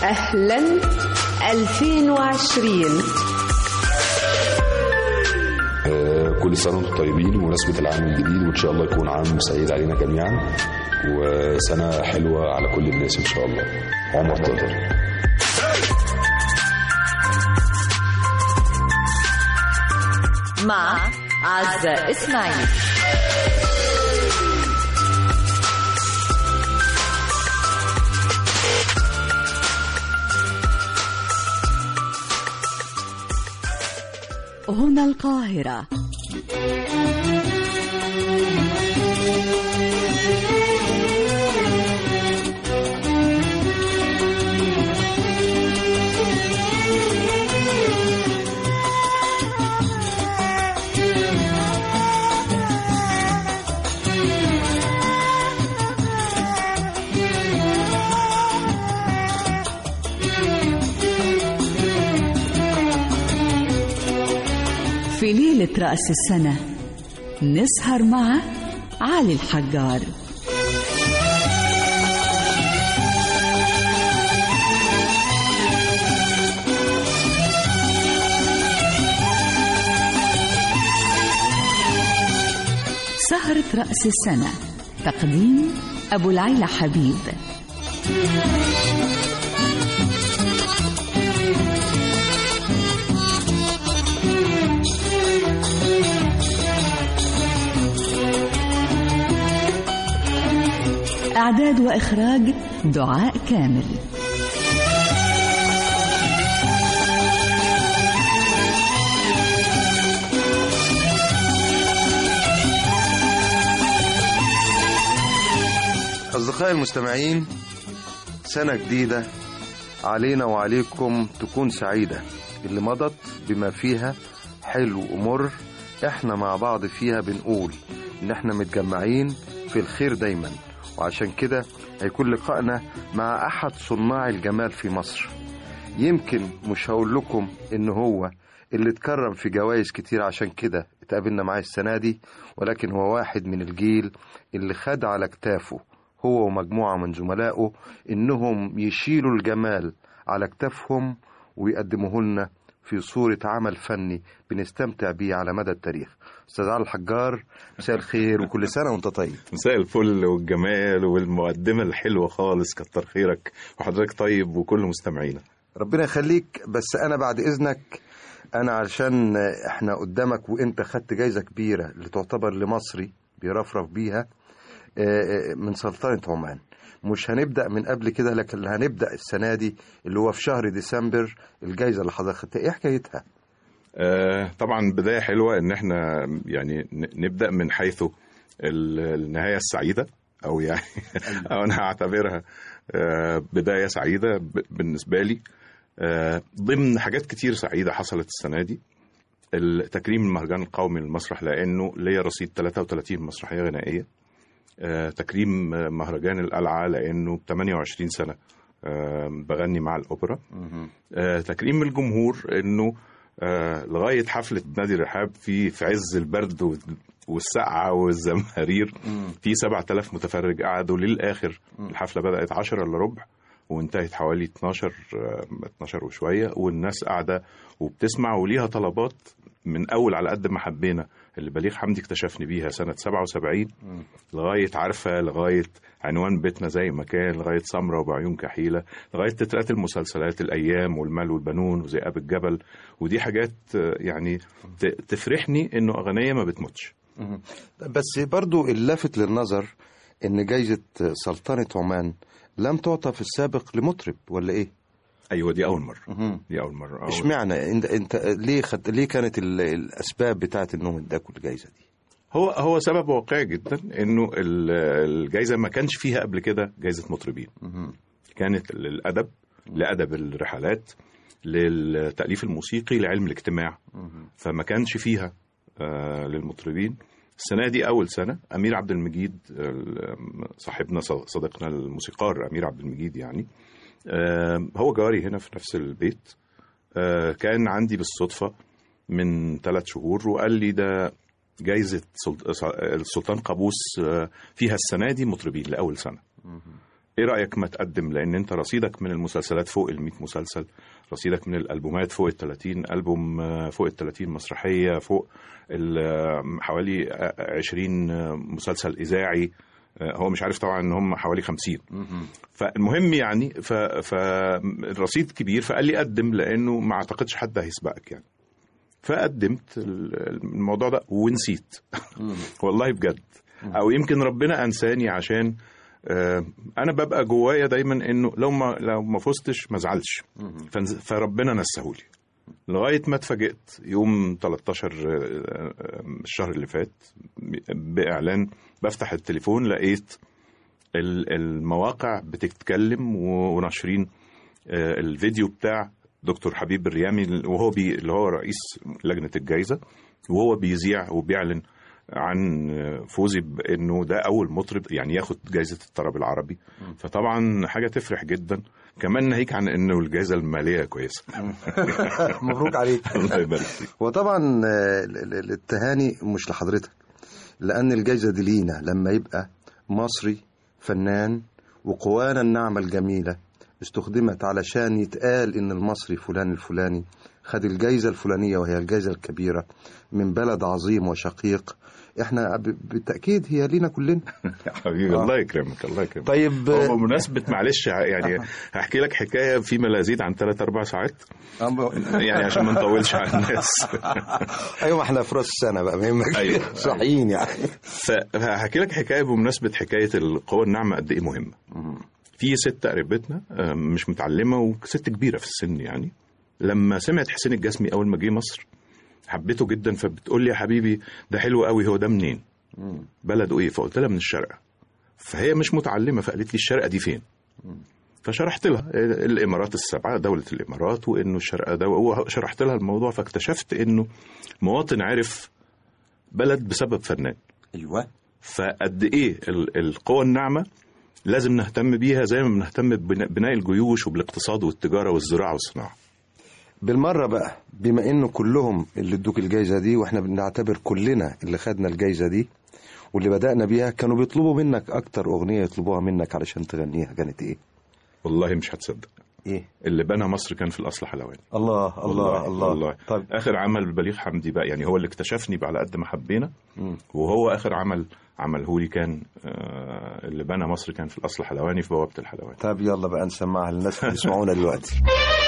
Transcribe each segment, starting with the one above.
أهلا 2020 آه، كل سنة وانتم طيبين بمناسبة العام الجديد وإن شاء الله يكون عام سعيد علينا جميعا وسنة حلوة على كل الناس إن شاء الله عمر طاهر مع عزة إسماعيل هنا القاهرة في ليلة رأس السنة نسهر مع علي الحجار سهرة رأس السنة تقديم أبو العيلة حبيب إعداد وإخراج دعاء كامل أصدقائي المستمعين سنة جديدة علينا وعليكم تكون سعيدة اللي مضت بما فيها حلو ومر احنا مع بعض فيها بنقول ان احنا متجمعين في الخير دايما وعشان كده هيكون لقائنا مع احد صناع الجمال في مصر يمكن مش هقول لكم ان هو اللي اتكرم في جوائز كتير عشان كده اتقابلنا معاه السنة دي ولكن هو واحد من الجيل اللي خد على كتافه هو ومجموعة من زملائه إنهم يشيلوا الجمال على كتافهم ويقدموه لنا في صورة عمل فني بنستمتع بيه على مدى التاريخ أستاذ علي الحجار مساء الخير وكل سنة وأنت طيب مساء الفل والجمال والمقدمة الحلوة خالص كتر خيرك وحضرتك طيب وكل مستمعينا ربنا يخليك بس أنا بعد إذنك أنا علشان إحنا قدامك وأنت خدت جايزة كبيرة اللي تعتبر لمصري بيرفرف بيها آه، آه، من سلطنة عمان مش هنبدأ من قبل كده لكن هنبدأ السنة دي اللي هو في شهر ديسمبر الجايزة اللي حضرتك خدتها إيه حكايتها؟ آه طبعا بداية حلوة ان احنا يعني ن- نبدأ من حيث ال- النهاية السعيدة او يعني او انا هعتبرها آه بداية سعيدة ب- بالنسبة لي آه ضمن حاجات كتير سعيدة حصلت السنة دي التكريم المهرجان القومي للمسرح لانه ليا رصيد 33 مسرحية غنائية آه، تكريم آه، مهرجان القلعة لأنه 28 سنة آه، بغني مع الأوبرا آه، تكريم الجمهور أنه آه، لغاية حفلة نادي الرحاب في في عز البرد وال- والسقعة والزمهرير في 7000 متفرج قعدوا للآخر الحفلة بدأت 10 إلا ربع وانتهت حوالي 12 آه، 12 وشوية والناس قاعدة وبتسمع وليها طلبات من أول على قد ما حبينا اللي بليغ حمدي اكتشفني بيها سنة 77 لغاية عارفة لغاية عنوان بيتنا زي ما كان لغاية سمرة وبعيون كحيلة لغاية تترات المسلسلات الأيام والمال والبنون وذئاب الجبل ودي حاجات آه، يعني ت- تفرحني إنه أغنية ما بتموتش بس برضو اللافت للنظر إن جايزة سلطنة عمان لم تعطى في السابق لمطرب ولا إيه؟ أيوة دي أول مرة دي أول مرة أول اشمعنى انت انت ليه خد... ليه كانت ال... الاسباب بتاعت انهم اداكوا الجايزه دي؟ هو هو سبب واقعي جدا انه ال- الجائزه ما كانش فيها قبل كده جائزه مطربين كانت للادب لادب الرحلات للتاليف الموسيقي لعلم الاجتماع فما كانش فيها آه، للمطربين السنه دي اول سنه امير عبد المجيد ال- صاحبنا ص- صديقنا الموسيقار امير عبد المجيد يعني آه، هو جاري هنا في نفس البيت آه، كان عندي بالصدفه من ثلاث شهور وقال لي ده جايزة سلط- السلطان قابوس آه، فيها السنة دي مطربين لأول سنة ايه رايك ما تقدم لان انت رصيدك من المسلسلات فوق ال 100 مسلسل رصيدك من الالبومات فوق ال 30 البوم آه، فوق ال 30 مسرحيه فوق ال- آه، حوالي آه، 20 آه، مسلسل اذاعي آه، هو مش عارف طبعا ان هم حوالي 50 فالمهم يعني ف- فالرصيد كبير فقال لي قدم لانه ما اعتقدش حد هيسبقك يعني فقدمت ال- الموضوع ده ونسيت والله بجد او يمكن ربنا انساني عشان آه، انا ببقى جوايا دايما انه لو ما لو ما فزتش ما ازعلش فنز- فربنا نسهولي لغايه ما اتفاجئت يوم 13 آه، آه، الشهر اللي فات باعلان بفتح التليفون لقيت ال- المواقع بتتكلم و- وناشرين آه، الفيديو بتاع دكتور حبيب الريامي وهو بي اللي هو رئيس لجنه الجائزه وهو بيذيع وبيعلن عن فوزي بانه ده اول مطرب يعني ياخد جائزه الطرب العربي فطبعا حاجه تفرح جدا كمان ناهيك عن انه الجائزه الماليه كويسه مبروك عليك الله يبارك فيك وطبعا آه، ال- ال- التهاني مش لحضرتك لأن الجايزة دي لينا لما يبقى مصري فنان وقوانا الناعمة الجميلة استخدمت علشان يتقال إن المصري فلان الفلاني خد الجايزة الفلانية وهي الجايزة الكبيرة من بلد عظيم وشقيق احنا ب- بالتأكيد هي لينا كلنا حبيبي آه. الله يكرمك الله يكرمك طيب هو بمناسبة معلش يعني هحكي لك حكاية فيما لا يزيد عن ثلاث أربع ساعات يعني عشان ما نطولش على الناس ايوه ما احنا في راس السنة بقى ما يهمكش أيوة. صحيين يعني فهحكي لك حكاية بمناسبة حكاية القوى الناعمة قد إيه مهمة في ست قريبتنا آه، مش متعلمة وست كبيرة في السن يعني لما سمعت حسين الجسمي أول ما جه مصر حبيته جدا فبتقول لي يا حبيبي ده حلو قوي هو ده منين بلده ايه فقلت لها من الشارقة فهي مش متعلمة فقالت لي الشارقة دي فين فشرحت لها الامارات السبعه دوله الامارات وانه الشرق ده وشرحت لها الموضوع فاكتشفت انه مواطن عرف بلد بسبب فنان ايوه فقد ايه ال- القوى الناعمه لازم نهتم بيها زي ما بنهتم ببناء الجيوش وبالاقتصاد والتجاره والزراعه والصناعه بالمرة بقى بما انه كلهم اللي ادوك الجايزة دي واحنا بنعتبر كلنا اللي خدنا الجايزة دي واللي بدأنا بيها كانوا بيطلبوا منك اكتر اغنية يطلبوها منك علشان تغنيها كانت ايه والله مش هتصدق ايه اللي بنى مصر كان في الاصل حلواني الله الله الله والله. طيب اخر عمل ببليغ حمدي بقى يعني هو اللي اكتشفني على قد ما حبينا وهو اخر عمل عمله لي كان آه، اللي بنى مصر كان في الاصل حلواني في بوابه الحلواني طب يلا بقى نسمعها للناس اللي بيسمعونا دلوقتي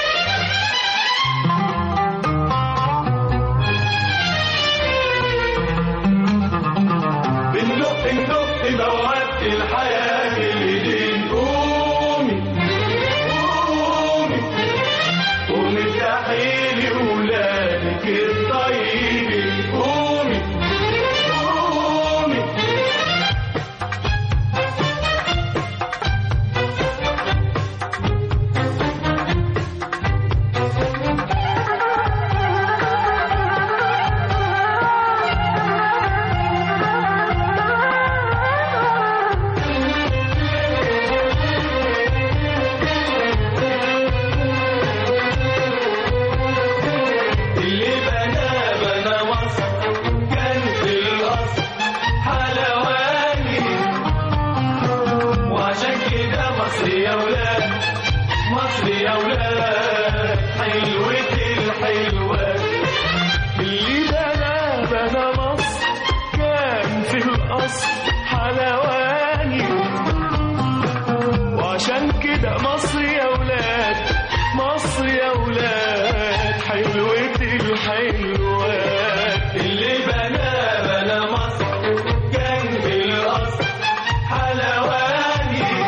بندق ندق بوابة الحياة اللي قومي قومي قومي افتحي لي ولادك الطيبين قومي قومي اللي بنى بنى مصر كان في الأصل حلواني وعشان كده مصر يا ولاد مصر يا ولاد حلوة الحلوات اللي بنى بنى مصر كان في الأصل حلواني وعشان كده مصر يا ولاد مصر يا ولاد حلوة الحلوات اللي بنى بنى مصر كان في الأصل حلواني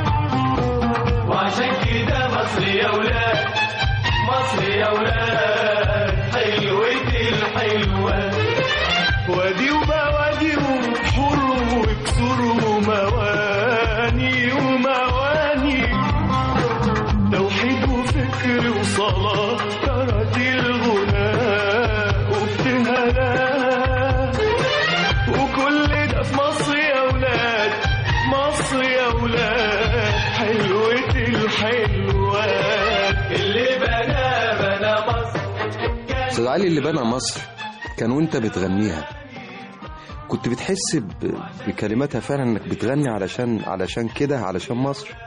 وعشان كده مصر يا ولاد مصر يا ولاد حلوة الحلوات وادي وبوادي وبحور وكسور ومواني ومواني توحيد وفكر وصلاة ترى دي الغناء وابتهالات وكل ده في مصر يا ولاد مصر يا ولاد حلوة الحلوات اللي بنى بنى مصر استاذ علي اللي بنى مصر كان وانت بتغنيها كنت بتحس ب- بكلماتها فعلا انك بتغني علشان علشان كده علشان مصر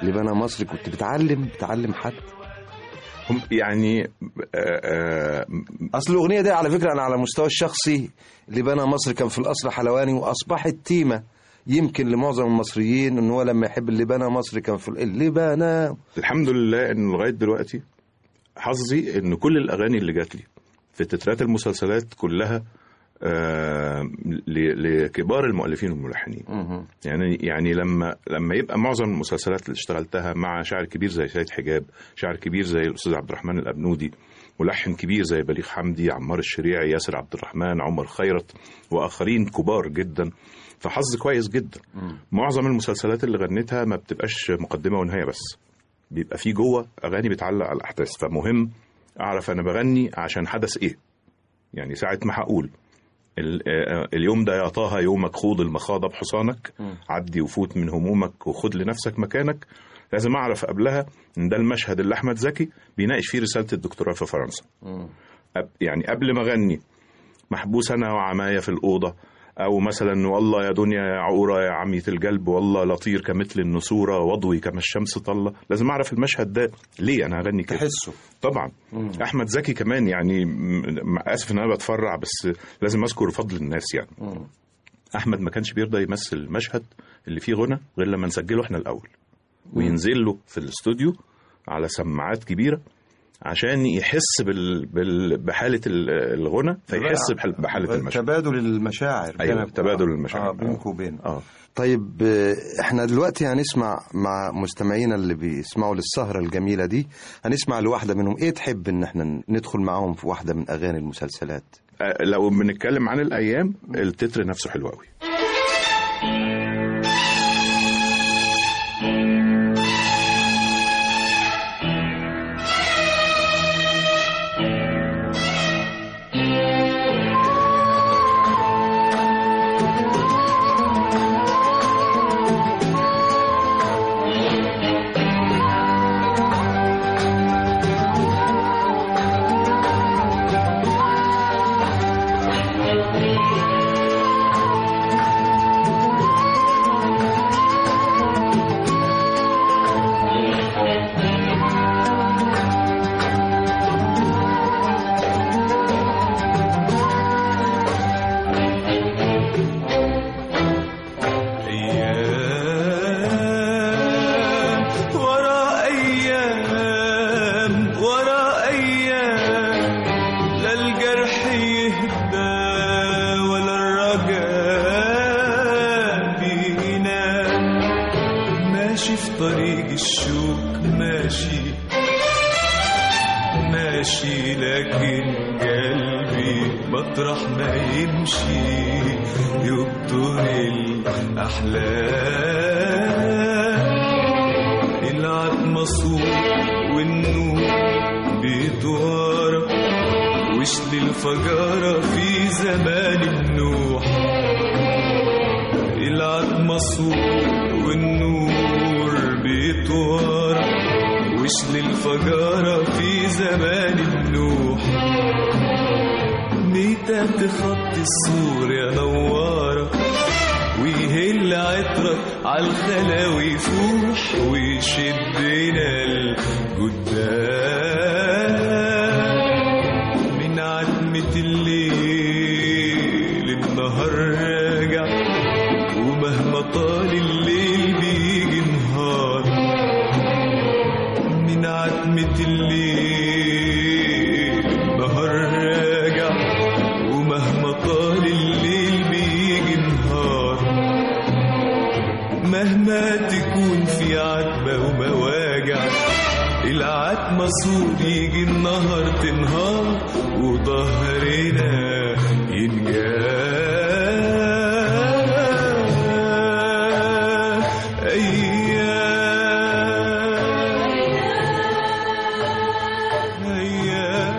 لبنى مصر كنت بتعلم بتعلم حد هم يعني آه، آه، اصل الاغنيه دي على فكره انا على المستوى الشخصي لبنى مصر كان في القصر حلواني واصبحت تيمه يمكن لمعظم المصريين ان هو لما يحب اللي بنى مصر كان في اللي بنى الحمد لله ان لغايه دلوقتي حظي ان كل الاغاني اللي جات لي في تترات المسلسلات كلها آه، ل- لكبار المؤلفين والملحنين يعني يعني لما لما يبقى معظم المسلسلات اللي اشتغلتها مع شاعر كبير زي سيد حجاب شاعر كبير زي الاستاذ عبد الرحمن الابنودي ملحن كبير زي بليغ حمدي عمار الشريعي ياسر عبد الرحمن عمر خيرت واخرين كبار جدا فحظ كويس جدا معظم المسلسلات اللي غنيتها ما بتبقاش مقدمه ونهايه بس بيبقى في جوه اغاني بتعلق على الاحداث فمهم اعرف انا بغني عشان حدث ايه يعني ساعه ما هقول ال- آه، اليوم ده يا طه يومك خوض المخاضة بحصانك عدي وفوت من همومك وخد لنفسك مكانك لازم اعرف قبلها ان ده المشهد اللي احمد زكي بيناقش فيه رساله الدكتوراه في فرنسا أب- يعني قبل ما اغني محبوس انا وعمايا في الاوضه او مثلا والله يا دنيا يا عقوره يا عمية القلب والله لطير كمثل النسوره وضوي كما الشمس طله لازم اعرف المشهد ده ليه انا هغني كده تحسه طبعا احمد زكي كمان يعني م- م- اسف ان انا بتفرع بس لازم اذكر فضل الناس يعني احمد ما كانش بيرضى يمثل المشهد اللي فيه غنى غير لما نسجله احنا الاول وينزل له في الاستوديو على سماعات كبيره عشان يحس بال... بال... بحاله ال- الغنى فيحس بحال... بحاله المشهد تبادل المشاعر أيوة، بينك- تبادل المشاعر. آه بينك وبين اه طيب آه، احنا دلوقتي هنسمع مع مستمعينا اللي بيسمعوا للسهرة الجميلة دي هنسمع لواحدة منهم ايه تحب ان احنا ندخل معاهم في واحدة من اغاني المسلسلات آه، لو بنتكلم عن الايام التتر نفسه حلو قوي أيام ورا أيام ورا أيام لا الجرح يهدى ولا الرجاء بينام ماشي في طريق الشوك ماشي ماشي لكن قلبي مطرح ما يمشي يبطل الأحلام العتمة صوت والنور بيتوارى وشل الفجارة في زمان النوح العتمة صوت والنور بيتوارى وشل الفجارة في زمان النوح ميتة تخطي السور يا نوارة ويهل عطرك عالخلاوي يفوح ويشدنا القدام من عتمة الليل النهار راجع ومهما طال الليل بيجي نهار من عتمة الليل النهار راجع ومهما طال الليل بيجي نهار مهما تكون في عتمة ومواجع العتمة سود يجي النهار تنهار وظهرنا ينجاب أيام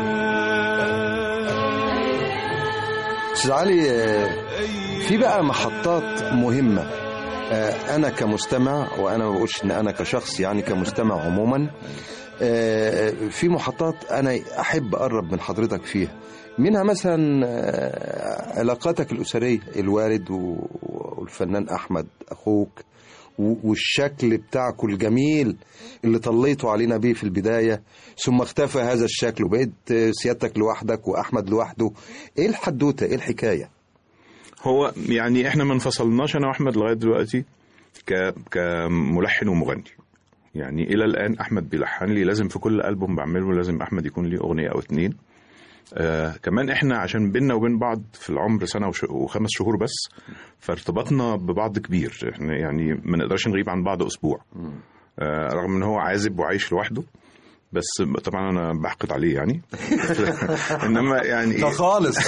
أيام استاذ علي آه، في بقى محطات مهمة آه، أنا كمستمع وأنا ما بقولش إن أنا كشخص يعني كمستمع عموما آه، في محطات أنا أحب أقرب من حضرتك فيها منها مثلا آه، علاقاتك الأسرية الوالد و- والفنان أحمد أخوك و- والشكل بتاعكم الجميل اللي طليتوا علينا بيه في البداية ثم اختفى هذا الشكل وبقيت آه، سيادتك لوحدك وأحمد لوحده إيه الحدوتة إيه الحكاية هو يعني احنا ما انفصلناش انا واحمد لغايه دلوقتي ك كملحن ومغني يعني الى الان احمد بيلحن لي لازم في كل البوم بعمله لازم احمد يكون ليه اغنيه او اتنين آه كمان احنا عشان بينا وبين بعض في العمر سنه وش... وخمس شهور بس فارتباطنا ببعض كبير احنا يعني ما نقدرش نغيب عن بعض اسبوع آه رغم ان هو عازب وعايش لوحده بس طبعا انا بحقد عليه يعني انما يعني ده خالص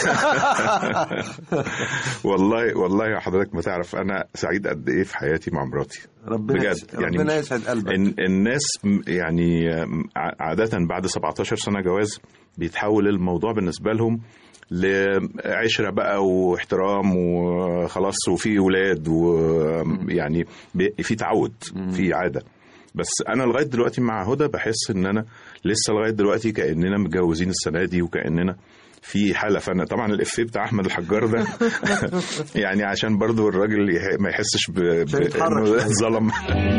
والله والله يا حضرتك ما تعرف انا سعيد قد ايه في حياتي مع مراتي ربنا بجد يسعد- يعني ربنا يسعد قلبك إن الناس م- يعني م- ع- عادة بعد 17 سنة جواز بيتحول الموضوع بالنسبة لهم لعشرة بقى واحترام وخلاص وفي ولاد ويعني بي- في تعود في عادة بس انا لغايه دلوقتي مع هدى بحس ان انا لسه لغايه دلوقتي كاننا متجوزين السنه دي وكاننا في حاله فانا طبعا الافيه بتاع احمد الحجار ده يعني عشان برضو الراجل يح- ما يحسش ب- عشان ب- يتحرك انه شوية. ظلم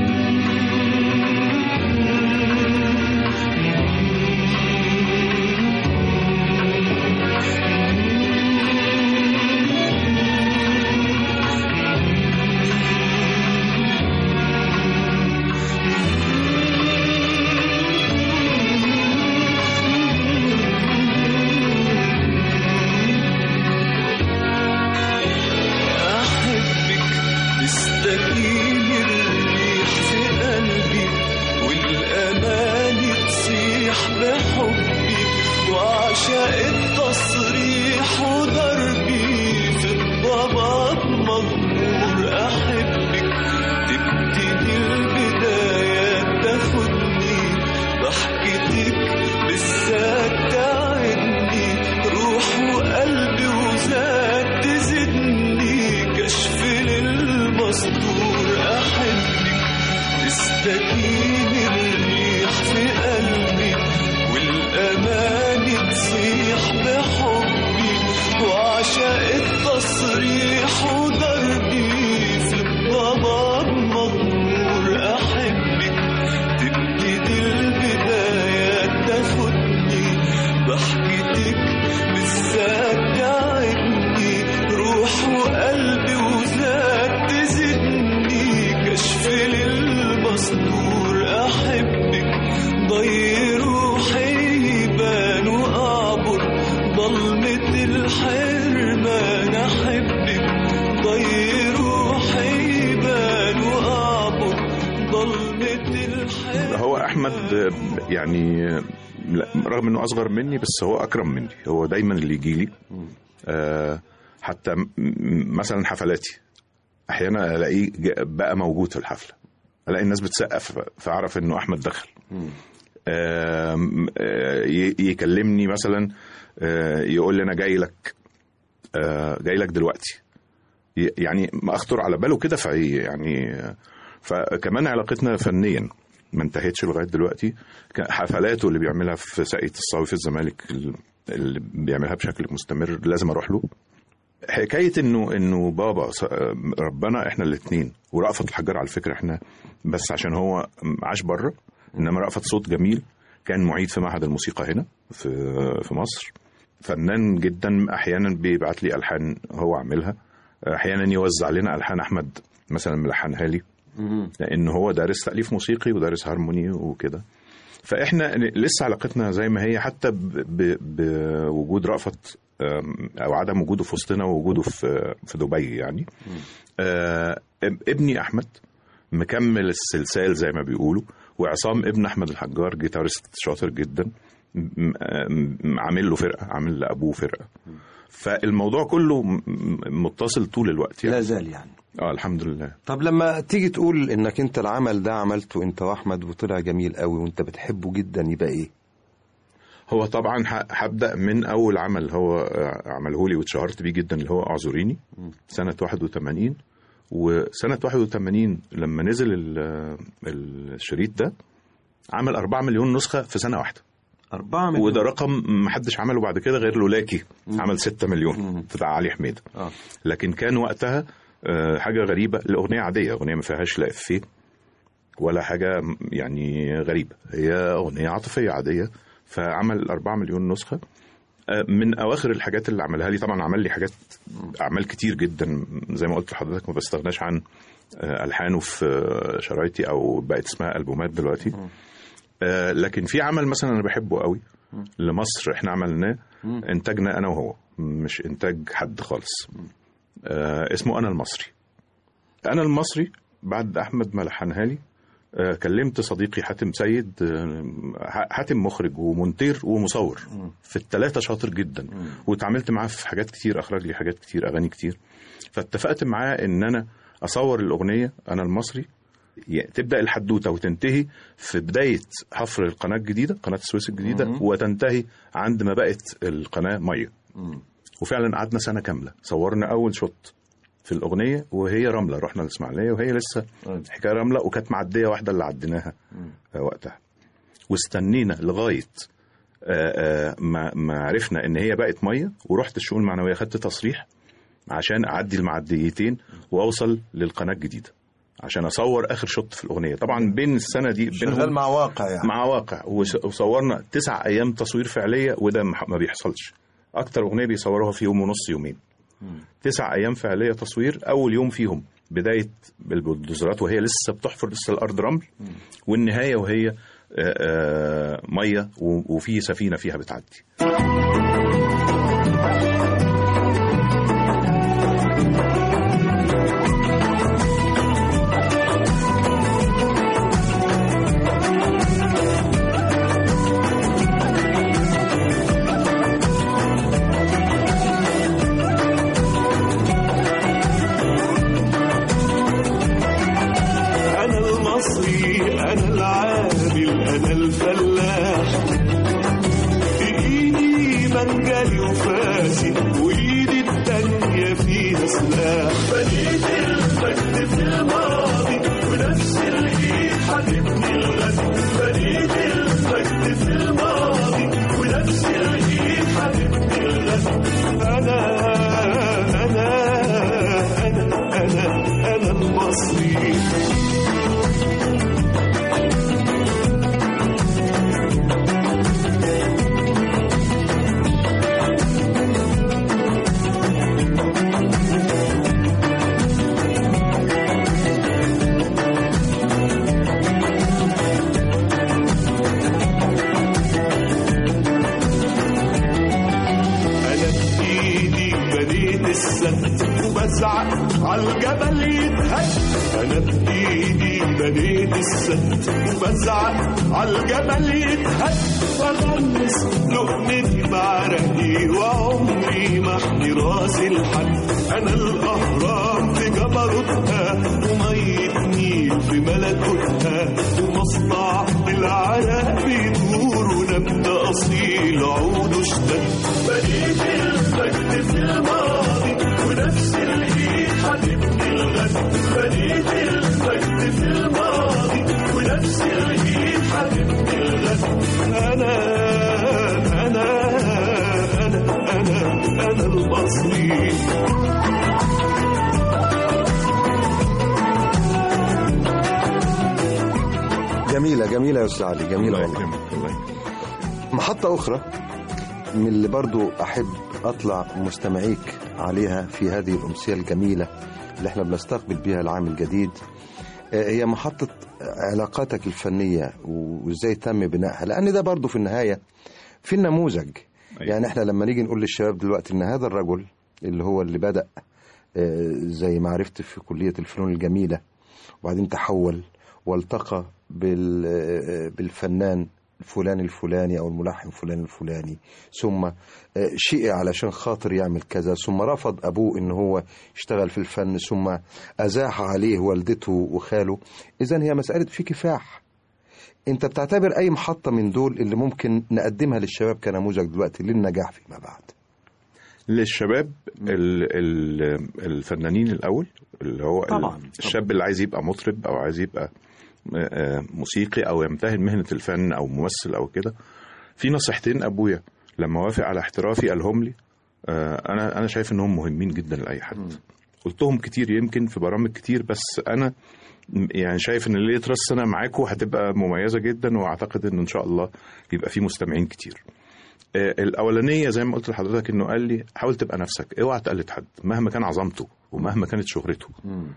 أحبك تستكين الريح في قلبي والأماني تصيح بحبي وعشاق التصريح وضربي في الضباب مغمور أحبك تبتدي البدايات تاخدني ضحكتك بالذات تعدني روح وقلبي وذات تزدني كشف للمستور أحبك تستكين الريح في قلبي والأماني تصيح بحبي وعشاق التصريح وضربي في الضباب مغمور أحبك تبتدي البدايات تاخدني ضحكتك بالذات تعبني روح وقلبي وذات تزدني كشف للمصدور أحبك ضي روحي يبان وأعبر ظلمة الحرمان أحبك ضي روحي يبان وأعبر ظلمة الحرمان هو احمد يعني لا، رغم انه اصغر مني بس هو اكرم مني هو دايما اللي يجي لي آه، حتى م- م- مثلا حفلاتي احيانا الاقيه جا- بقى موجود في الحفله الاقي الناس بتسقف فاعرف انه احمد دخل آم، آه، ي- يكلمني مثلا آه، يقول لي انا جاي لك آه، جاي لك دلوقتي ي- يعني ما اخطر على باله كده في يعني آه، فكمان علاقتنا فنيا ما انتهتش لغايه دلوقتي ك- حفلاته اللي بيعملها في ساقية الصاوي في الزمالك اللي بيعملها بشكل مستمر لازم اروح له حكايه انه انه بابا س- ربنا احنا الاثنين ورأفت الحجار على فكره احنا بس عشان هو عاش بره انما رأفت صوت جميل كان معيد في معهد الموسيقى هنا في في مصر فنان جدا احيانا بيبعت لي الحان هو عاملها احيانا يوزع لنا الحان احمد مثلا ملحنها لي لان هو دارس تاليف موسيقي ودارس هارموني وكده فاحنا لسه علاقتنا زي ما هي حتى ب- ب- بوجود رأفت أم، او عدم وجوده في وسطنا ووجوده في في دبي يعني آه، ابني احمد مكمل السلسال زي ما بيقولوا وعصام ابن احمد الحجار جيتارست شاطر جدا م- م- عامل له فرقه عامل لابوه فرقه فالموضوع كله م- م- متصل طول الوقت لا يعني زال يعني اه الحمد لله طب لما تيجي تقول انك انت العمل ده عملته انت واحمد وطلع جميل قوي وانت بتحبه جدا يبقى ايه هو طبعا ه- هبدا من اول عمل هو آه، عمله لي واتشهرت بيه جدا اللي هو اعذريني سنه 81 وسنه 81 لما نزل ال- الشريط ده عمل 4 مليون نسخه في سنه واحده أربعة مليون وده رقم محدش عمله بعد كده غير لولاكي عمل 6 مليون بتاع علي حميده آه. لكن كان وقتها آه، حاجه غريبه الاغنيه عاديه اغنيه ما فيهاش لا افيه ولا حاجه م- يعني غريبه هي اغنيه عاطفيه عاديه فعمل 4 مليون نسخه آه، من اواخر الحاجات اللي عملها لي طبعا عمل لي حاجات اعمال كتير جدا زي ما قلت لحضرتك ما بستغناش عن آه، الحانه في آه، شرايطي او بقت اسمها البومات دلوقتي آه، لكن في عمل مثلا انا بحبه قوي لمصر احنا عملناه انتاجنا انا وهو مش انتاج حد خالص آه، اسمه انا المصري انا المصري بعد احمد ما لحنها لي آه، كلمت صديقي حاتم سيد آه، حاتم مخرج ومونتير ومصور في الثلاثه شاطر جدا واتعاملت معاه في حاجات كتير اخرج لي حاجات كتير اغاني كتير فاتفقت معاه ان انا اصور الاغنيه انا المصري ي- تبدا الحدوته وتنتهي في بدايه حفر القناه الجديده قناه السويس الجديده وتنتهي عند ما بقت القناه ميه وفعلا قعدنا سنه كامله صورنا اول شوت في الاغنيه وهي رمله رحنا الاسماعيليه وهي لسه حكايه رمله وكانت معديه واحده اللي عديناها آه، وقتها واستنينا لغايه آه، آه، ما ما عرفنا ان هي بقت ميه ورحت الشؤون المعنويه خدت تصريح عشان اعدي المعديتين واوصل للقناه الجديده عشان اصور اخر شوت في الاغنيه طبعا بين السنه دي شغال بينهم مع واقع يعني مع واقع وس- وصورنا تسع ايام تصوير فعليه وده ما ما بيحصلش اكتر اغنيه بيصوروها في يوم ونص يومين تسع ايام فعليه تصوير اول يوم فيهم بدايه البلدوزرات وهي لسه بتحفر لسه الارض رمل والنهايه وهي آه، آه، ميه و- وفي سفينه فيها بتعدي أنا المصري أنا العامل أنا الفلاح بإيدي منجلي وفاسي وإيدي التانية فيها سلاح بنيت المجد في الماضي ونفس الإيد حبيبني الغد بنيت المجد في الماضي ونفس الإيد حبيبني الغد أنا أنا أنا أنا أنا المصري انا بايدي بنيت السد وبزعق عالجبل يتهد انا بايدي بنيت السد وبزعق عالجبل يتهد وغمس لقمتي بعرقي وعمري ما احمي راسي لحد انا الاهرام في جبروتها ومية نيل في ملكوتها ومصنع بالعرق بيدور ونبت اصيل عوده اشتد بنيت المجد في الماضي ونفس الايد حبيبني الغد بنيت المجد في الماضي ونفس الايد حبيبني الغد انا انا انا انا انا المصري جميلة جميلة يا أستاذ علي جميلة الله والله يكرمك الله يكرمك. محطة أخرى من اللي برضو أحب أطلع مستمعيك عليها في هذه الأمسية الجميلة اللي احنا بنستقبل بها العام الجديد آه، هي محطة علاقاتك الفنية وإزاي تم بنائها لأن ده برضو في النهاية في النموذج أيوة. يعني احنا لما نيجي نقول للشباب دلوقتي إن هذا الرجل اللي هو اللي بدأ آه، زي ما عرفت في كلية الفنون الجميلة وبعدين تحول والتقى بال- آه، بالفنان الفلاني الفلاني او الملحن الفلاني الفلاني ثم آه، شيء علشان خاطر يعمل كذا ثم رفض ابوه ان هو يشتغل في الفن ثم ازاح عليه والدته وخاله اذا هي مساله في كفاح انت بتعتبر اي محطه من دول اللي ممكن نقدمها للشباب كنموذج دلوقتي للنجاح فيما بعد للشباب ال ال الفنانين الاول اللي هو ال- طبعاً. الشاب اللي عايز يبقى مطرب او عايز يبقى آه، آه، موسيقي او يمتهن مهنه الفن او ممثل او كده في نصيحتين ابويا لما وافق على احترافي قالهم لي آه، انا انا شايف انهم مهمين جدا لاي حد قلتهم كتير يمكن في برامج كتير بس انا م- يعني شايف ان ليله راس السنه معاكم هتبقى مميزه جدا واعتقد ان ان شاء الله يبقى في مستمعين كتير آه، الاولانيه زي ما قلت لحضرتك انه قال لي حاول تبقى نفسك اوعى تقلد حد مهما كان عظمته ومهما كانت شهرته آه،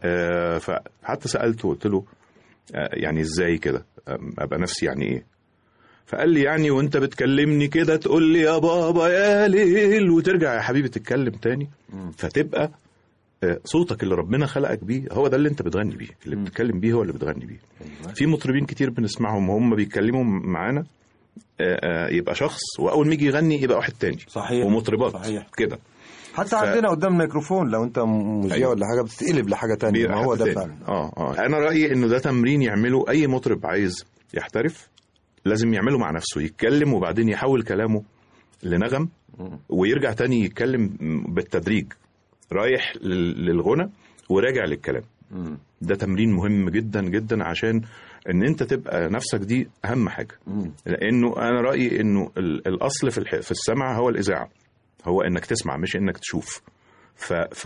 آه، فحتى سالته قلت له آه، يعني ازاي كده آم، ابقى نفسي يعني ايه فقال لي يعني وانت بتكلمني كده تقول لي يا بابا يا ليل وترجع يا حبيبي تتكلم تاني فتبقى آه، صوتك اللي ربنا خلقك بيه هو ده اللي انت بتغني بيه اللي بتتكلم بيه هو اللي بتغني بيه في مطربين كتير بنسمعهم هم بيتكلموا معانا آه، آه، يبقى شخص واول ما يجي يغني يبقى واحد تاني صحيح. ومطربات صحيح. كده حتى ف- عندنا قدام الميكروفون لو انت مذيع أيوة. ولا حاجه بتتقلب لحاجه تانية بيبقى ما هو حد ده تاني. فعلا اه اه انا رايي انه ده تمرين يعمله اي مطرب عايز يحترف لازم يعمله مع نفسه يتكلم وبعدين يحول كلامه لنغم ويرجع تاني يتكلم بالتدريج رايح لل- للغنى وراجع للكلام ده تمرين مهم جدا جدا عشان ان انت تبقى نفسك دي اهم حاجه لانه انا رايي انه ال- الاصل في الح- في السمع هو الاذاعه هو انك تسمع مش انك تشوف ف ف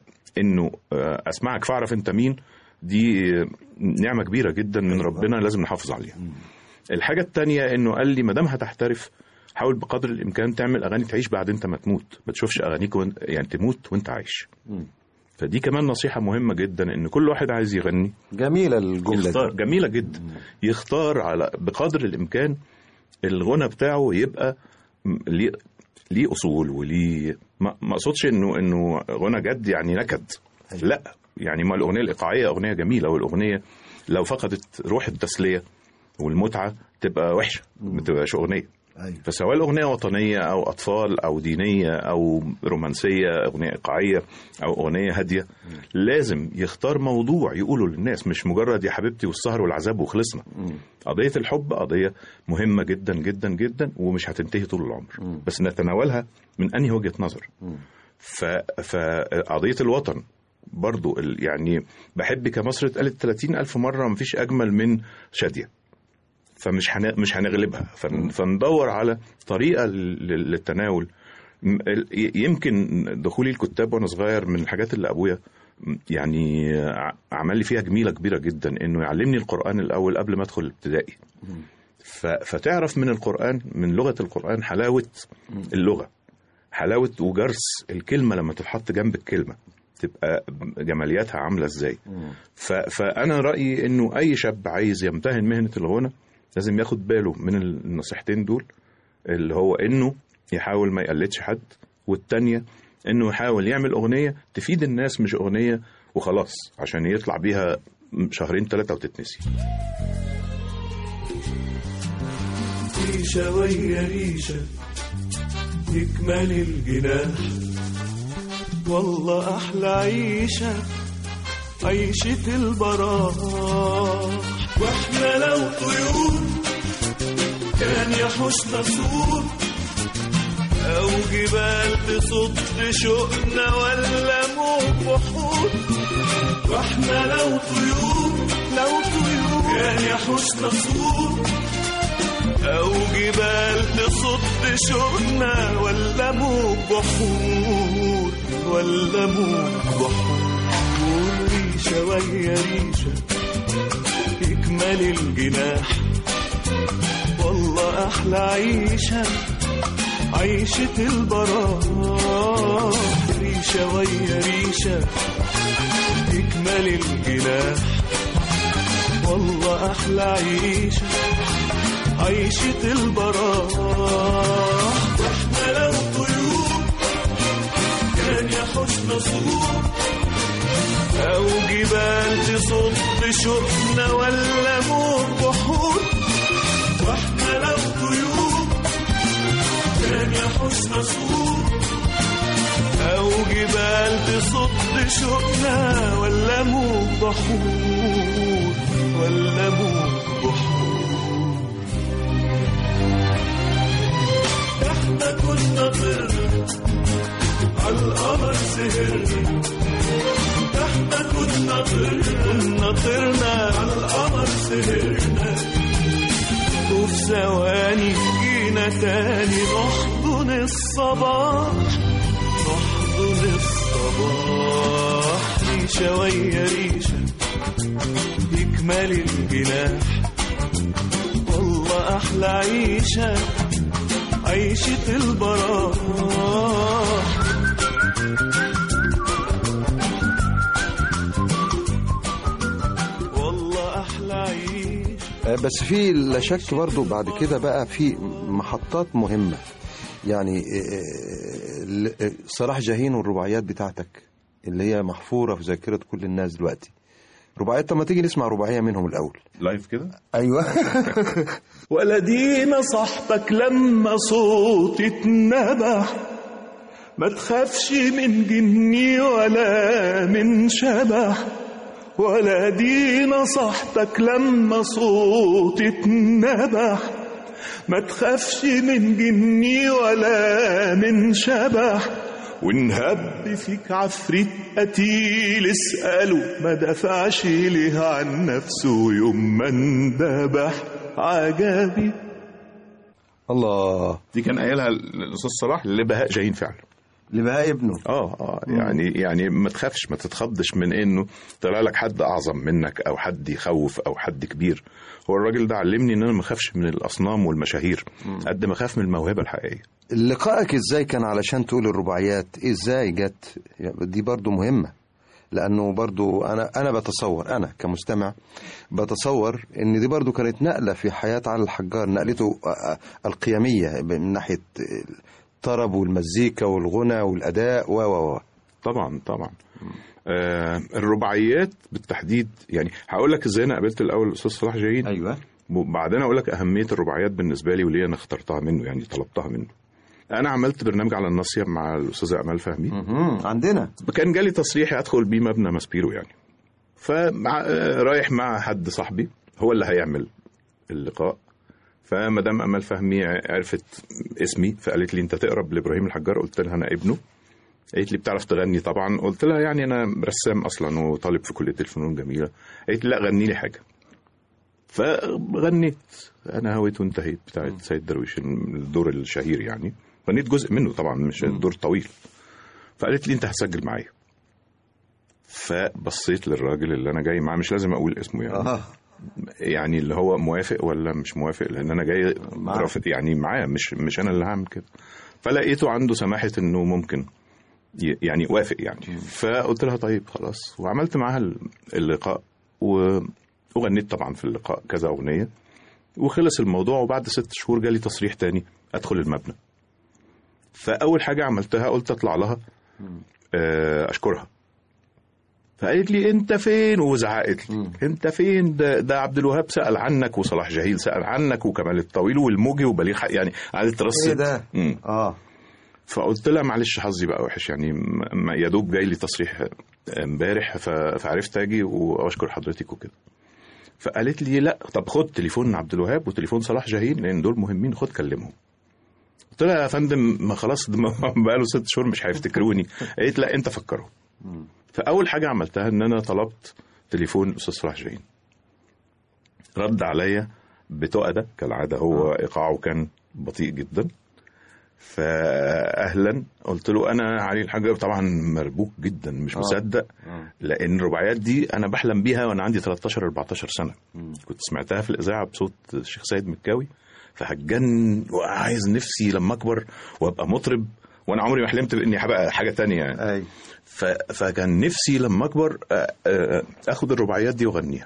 انه آه، اسمعك فاعرف انت مين دي آه، نعمه كبيره جدا من ربنا لازم نحافظ عليها الحاجه التانية انه قال لي ما دام هتحترف حاول بقدر الامكان تعمل اغاني تعيش بعد انت ما تموت ما تشوفش اغانيك وانت يعني تموت وانت عايش فدي كمان نصيحه مهمه جدا ان كل واحد عايز يغني جميله الجمله يختار دي جميله جدا يختار على بقدر الامكان الغنى بتاعه يبقى م- ليه ليه اصول وليه ما ما اقصدش انه انه غنى جد يعني نكد لا يعني ما الاغنيه الايقاعيه اغنيه جميله والاغنيه لو فقدت روح التسليه والمتعه تبقى وحشه ما تبقاش اغنيه أيوة. فسواء الاغنيه وطنيه او اطفال او دينيه او رومانسيه اغنيه ايقاعيه او اغنيه هاديه لازم يختار موضوع يقوله للناس مش مجرد يا حبيبتي والسهر والعذاب وخلصنا قضيه الحب قضيه مهمه جدا جدا جدا ومش هتنتهي طول العمر بس نتناولها من انهي وجهه نظر ف... فقضيه الوطن برضو ال- يعني بحبك يا مصر اتقالت 30 ألف مرة مفيش أجمل من شادية فمش هن... مش هنغلبها فن... فندور على طريقة لل- للتناول م- ال- ي- يمكن دخولي الكتاب وانا صغير من الحاجات اللي ابويا م- يعني ع- عمل لي فيها جميله كبيره جدا انه يعلمني القران الاول قبل ما ادخل الابتدائي ف... فتعرف من القران من لغه القران حلاوه اللغه حلاوه وجرس الكلمه لما تتحط جنب الكلمه تبقى جمالياتها عامله ازاي ف... فانا رايي انه اي شاب عايز يمتهن مهنه الغنى لازم ياخد باله من النصيحتين دول اللي هو انه يحاول ما يقلدش حد والتانية انه يحاول يعمل اغنيه تفيد الناس مش اغنيه وخلاص عشان يطلع بيها شهرين ثلاثه وتتنسي ريشة ويا ريشة يكمل الجناح والله أحلى عيشة عيشة البراح واحنا لو طيور كان يحوشنا سور أو جبال تصد شوقنا ولا موج بحور واحنا لو طيور لو طيور كان يحوشنا سور أو جبال تصد شوقنا ولا موج بحور ولا موج بحور ريشة ويا ريشة يكمل الجناح والله أحلى عيشة عيشة البراح ريشة ويا ريشة يكمل الجناح والله أحلى عيشة عيشة البراح واحنا لو طيور كان يحوشنا صور أو جبال تصد شوقنا ولا موج بحور واحنا لو طيور كان يحوشنا صور أو جبال تصد شوقنا ولا موج بحور ولا موج بحور احنا كنا طرنا عالقمر سهرنا احنا كنا طرنا كنا طرنا عالقمر سهرنا وفي ثواني جينا تاني نحضن الصباح نحضن الصباح صباح ريشة ويا ريشة يكمل الجناح والله أحلى عيشة عيشة البراح والله أحلى عيشة آه، بس في لا شك برضو بعد كده بقى في محطات مهمة يعني آه، ل- آه، صلاح جاهين والرباعيات بتاعتك اللي هي محفورة في ذاكرة كل الناس دلوقتي رباعيات طب ما تيجي نسمع رباعية منهم الأول لايف كده أيوة ولدينا صاحبك لما صوت اتنبح ما تخافش من جني ولا من شبح ولدينا صاحبك لما صوت اتنبح ما تخافش من جني ولا من شبح ونهب فيك عفريت قتيل اسأله ما دفعش ليه عن نفسه يوم ما اندبح عجبي الله دي كان قايلها الاستاذ صلاح لبهاء جايين فعلا لبهاء ابنه اه اه يعني يعني ما تخافش ما تتخضش من انه طلع لك حد اعظم منك او حد يخوف او حد كبير هو الراجل ده علمني ان انا ما اخافش من الاصنام والمشاهير قد ما اخاف من الموهبه الحقيقيه لقائك ازاي كان علشان تقول الرباعيات ازاي جت دي برضو مهمة لانه برضو انا انا بتصور انا كمستمع بتصور ان دي برضو كانت نقلة في حياة علي الحجار نقلته آه، آه، القيمية من ناحية الطرب والمزيكا والغنى والاداء و و و طبعا طبعا آه الرباعيات بالتحديد يعني هقول لك ازاي انا قابلت الاول الاستاذ صلاح جايين ايوه وبعدين اقول لك اهميه الرباعيات بالنسبه لي وليه انا اخترتها منه يعني طلبتها منه انا عملت برنامج على الناصيه مع الاستاذه امال فهمي عندنا كان جالي تصريح ادخل بيه مبنى ماسبيرو يعني فرايح مع حد صاحبي هو اللي هيعمل اللقاء فمدام امال فهمي عرفت اسمي فقالت لي انت تقرب لابراهيم الحجار قلت لها انا ابنه قالت لي بتعرف تغني طبعا قلت لها يعني انا رسام اصلا وطالب في كليه الفنون الجميله قالت لي لا غني لي حاجه فغنيت انا هويت وانتهيت بتاعت سيد درويش الدور الشهير يعني غنيت جزء منه طبعا مش الدور طويل فقالت لي انت هتسجل معايا فبصيت للراجل اللي انا جاي معاه مش لازم اقول اسمه يعني اه يعني اللي هو موافق ولا مش موافق لان انا جاي معاه. رافض يعني معاه مش مش انا اللي هعمل كده فلقيته عنده سماحه انه ممكن ي- يعني وافق يعني فقلت لها طيب خلاص وعملت معاها ال- اللقاء و- وغنيت طبعا في اللقاء كذا اغنيه وخلص الموضوع وبعد ست شهور جالي تصريح تاني ادخل المبنى فاول حاجه عملتها قلت اطلع لها آه، اشكرها فقالت لي انت فين وزعقت لي انت فين ده, ده عبد الوهاب سال عنك وصلاح جاهيل سال عنك وكمال الطويل والموجي وبليغ حق يعني قعدت ترصد ايه ده مم. اه فقلت لها معلش حظي بقى وحش يعني م- ما يا دوب جاي لي تصريح امبارح ف- فعرفت اجي واشكر حضرتك وكده فقالت لي لا طب خد تليفون عبد الوهاب وتليفون صلاح جاهين لان دول مهمين خد كلمهم قلت لها يا فندم ما خلاص ده ما- بقاله ست شهور مش هيفتكروني قالت لا انت فكرهم فاول حاجه عملتها ان انا طلبت تليفون الاستاذ صلاح جاهين رد عليا بتؤدة كالعاده هو ايقاعه كان بطيء جدا فاهلا قلت له انا علي الحاج طبعا مربوك جدا مش مصدق لان الرباعيات دي انا بحلم بيها وانا عندي 13 14 سنه كنت سمعتها في الاذاعه بصوت الشيخ سيد مكاوي فهتجن وعايز نفسي لما اكبر وابقى مطرب وانا عمري ما حلمت باني هبقى حاجه تانية يعني اي ف... فكان نفسي لما اكبر آه، آه، اخد الرباعيات دي واغنيها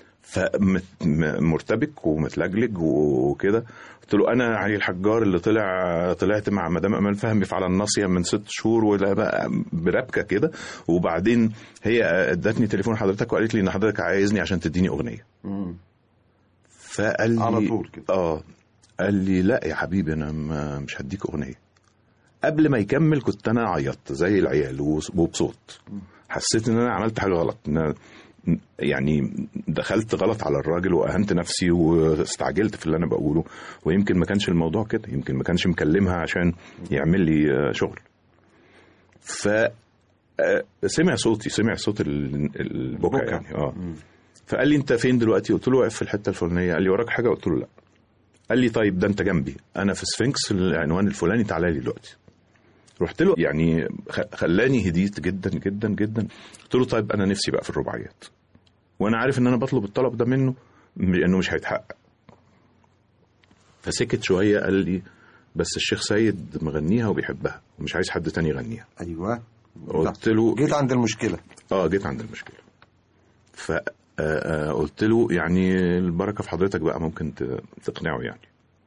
فمرتبك ومتلجلج وكده قلت له انا علي الحجار اللي طلع طلعت مع مدام امال فهمي في على الناصيه من ست شهور ولا بقى بربكه كده وبعدين هي ادتني تليفون حضرتك وقالت لي ان حضرتك عايزني عشان تديني اغنيه فقال لي على طول كده. اه قال لي لا يا حبيبي انا ما مش هديك اغنيه قبل ما يكمل كنت انا عيطت زي العيال وص- وبصوت حسيت ان انا عملت حاجه غلط ان أنا يعني دخلت غلط على الراجل واهنت نفسي واستعجلت في اللي انا بقوله ويمكن ما كانش الموضوع كده يمكن ما كانش مكلمها عشان يعمل لي آه، شغل ف آه، سمع صوتي سمع صوت ال- البكا البكا. يعني اه فقال لي انت فين دلوقتي قلت له واقف في الحته الفلانيه قال لي وراك حاجه قلت له لا قال لي طيب ده انت جنبي انا في سفنكس العنوان الفلاني تعالى لي دلوقتي رحت له يعني خ- خلاني هديت جدا جدا جدا قلت له طيب انا نفسي بقى في الرباعيات وانا عارف ان انا بطلب الطلب ده منه لانه مش هيتحقق فسكت شويه قال لي بس الشيخ سيد مغنيها وبيحبها ومش عايز حد تاني يغنيها ايوه قلت له جيت عند المشكله اه جيت عند المشكله ف آه، آه، قلت له يعني البركه في حضرتك بقى ممكن ت- تقنعه يعني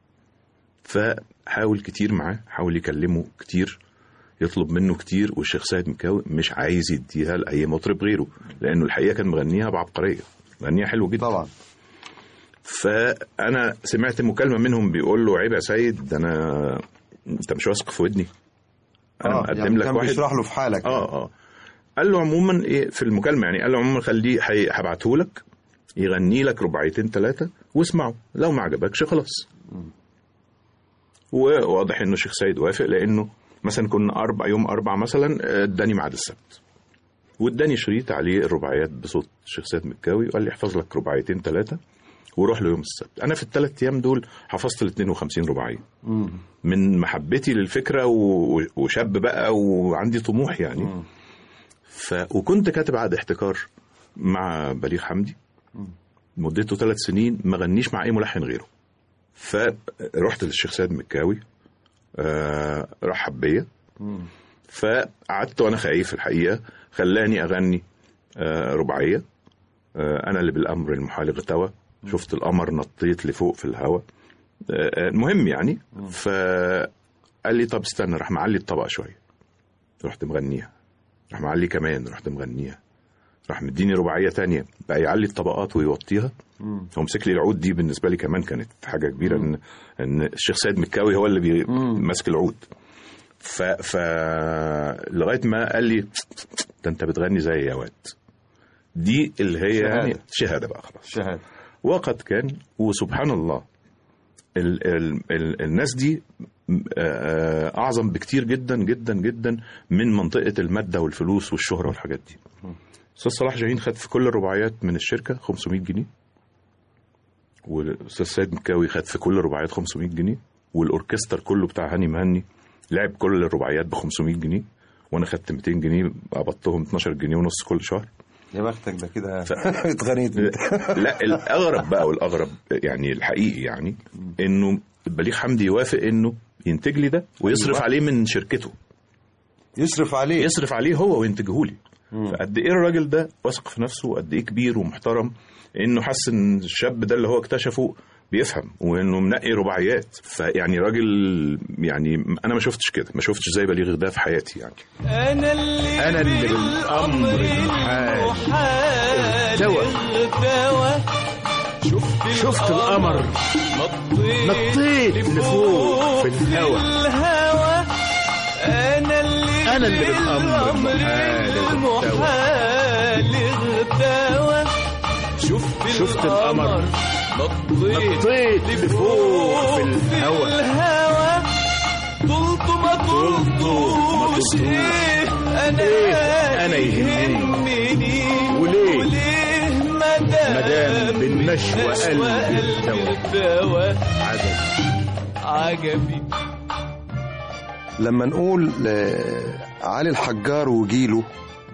فحاول كتير معاه حاول يكلمه كتير يطلب منه كتير والشيخ سيد مكاوي مش عايز يديها لاي مطرب غيره لانه الحقيقه كان مغنيها بعبقريه مغنيها حلو جدا طبعا فانا سمعت مكالمه منهم بيقول له عيب يا سيد ده انا انت مش واثق في ودني انا آه، مقدم يعني لك كان واحد بيشرح له في حالك اه اه قال له عموما ايه في المكالمه يعني قال له عموما خليه هي- هبعته لك يغني لك رباعيتين ثلاثه واسمعه لو ما عجبكش خلاص وواضح انه الشيخ سيد وافق لانه مثلا كنا اربع يوم اربع مثلا آه، اداني ميعاد السبت واداني شريط عليه الرباعيات بصوت الشيخ سيد مكاوي وقال لي احفظ لك رباعيتين ثلاثه وروح له يوم السبت انا في الثلاث ايام دول حفظت ال 52 رباعيه من محبتي للفكره و- وشاب بقى وعندي طموح يعني ف... وكنت كاتب عقد احتكار مع بليغ حمدي مدته ثلاث سنين ما غنيش مع اي ملحن غيره فرحت للشيخ سيد مكاوي آه رحب بيا فقعدت وانا خايف الحقيقه خلاني اغني آه رباعيه آه انا اللي بالامر المحال اغتوى شفت القمر نطيت لفوق في الهواء آه، المهم يعني فقال لي طب استنى راح معلي الطبق شويه رحت مغنيها راح معلي كمان رحت مغنيها راح مديني رباعيه تانية بقى يعلي الطبقات ويوطيها هو مسك لي العود دي بالنسبه لي كمان كانت حاجه كبيره ان ان الشيخ سيد مكاوي هو اللي بي- ماسك العود ف ف لغايه ما قال لي ده انت بتغني زي يا واد دي اللي هي شهادة. يعني شهاده بقى خلاص شهاده وقد كان وسبحان الله ال ال ال الناس دي آه، اعظم بكتير جدا جدا جدا من منطقه الماده والفلوس والشهره والحاجات دي استاذ صلاح جاهين خد في كل الرباعيات من الشركه 500 جنيه والاستاذ سيد مكاوي خد في كل الرباعيات 500 جنيه والاوركستر كله بتاع هاني مهني لعب كل الرباعيات ب 500 جنيه وانا خدت 200 جنيه قبضتهم 12 جنيه ونص كل شهر يا بختك ده كده ف- اتغنيت لا الاغرب بقى والاغرب يعني الحقيقي يعني انه بليغ حمدي يوافق انه ينتج لي ده ويصرف أيوة. عليه من شركته يصرف عليه يصرف عليه هو وينتجه لي فقد ايه الراجل ده واثق في نفسه وقد ايه كبير ومحترم انه حس ان الشاب ده اللي هو اكتشفه بيفهم وانه منقي رباعيات فيعني راجل يعني انا ما شفتش كده ما شفتش زي بليغ ده في حياتي يعني انا اللي أنا اللي بالأمر المحال اغتوى. اغتوى شفت, شفت القمر نطيت لفوق في الهوا. الهوا انا اللي أنا اللي بالأمر المحال اغتوى. المحال اغتوى شفت, شفت القمر نطيت لفوق في الهوا. الهوا طلت ما طلتوش طلتوش. ايه انا إيه أنا يهمني. وليه؟ وليه مدام مدام بالنشوى قلبي التوى. التوى عجب عجبي لما نقول آه، علي الحجار وجيله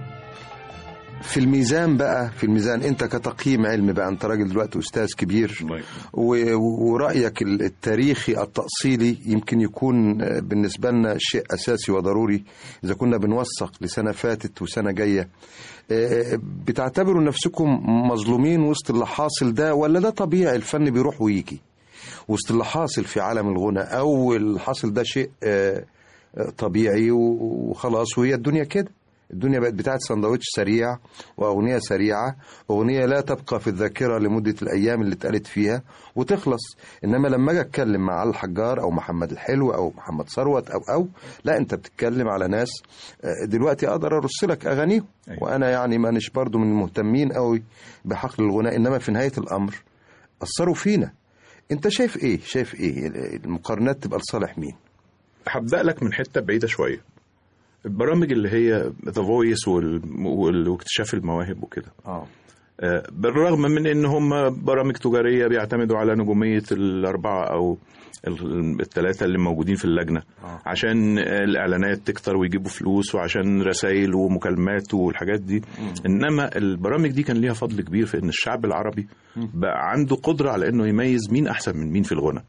في الميزان بقى في الميزان انت كتقييم علمي بقى انت راجل دلوقتي استاذ كبير و- ورأيك ال- التاريخي التأصيلي يمكن يكون آه، بالنسبة لنا شيء أساسي وضروري إذا كنا بنوثق لسنة فاتت وسنة جاية آه، بتعتبروا نفسكم مظلومين وسط اللي حاصل ده ولا ده طبيعي الفن بيروح ويجي وسط اللي حاصل في عالم الغنى أو الحاصل ده شيء آه، آه، طبيعي و- وخلاص وهي الدنيا كده الدنيا بقت بتاعت سندوتش سريع واغنيه سريعه اغنيه لا تبقى في الذاكره لمده الايام اللي اتقالت فيها وتخلص انما لما اجي اتكلم مع علي الحجار او محمد الحلو او محمد ثروت او او لا انت بتتكلم على ناس آه، دلوقتي اقدر ارص لك اغانيهم أيوة. وانا يعني مانيش برضو من المهتمين قوي بحقل الغناء انما في نهايه الامر اثروا فينا انت شايف ايه شايف ايه المقارنات تبقى لصالح مين هبدأ لك من حتة بعيدة شوية البرامج اللي هي ذا فويس واكتشاف المواهب وكده اه آه، بالرغم من ان هم برامج تجاريه بيعتمدوا على نجوميه الاربعه او ال- الثلاثه اللي موجودين في اللجنه عشان الاعلانات تكتر ويجيبوا فلوس وعشان رسائل ومكالمات والحاجات دي انما البرامج دي كان ليها فضل كبير في ان الشعب العربي بقى عنده قدره على انه يميز مين احسن من مين في الغنى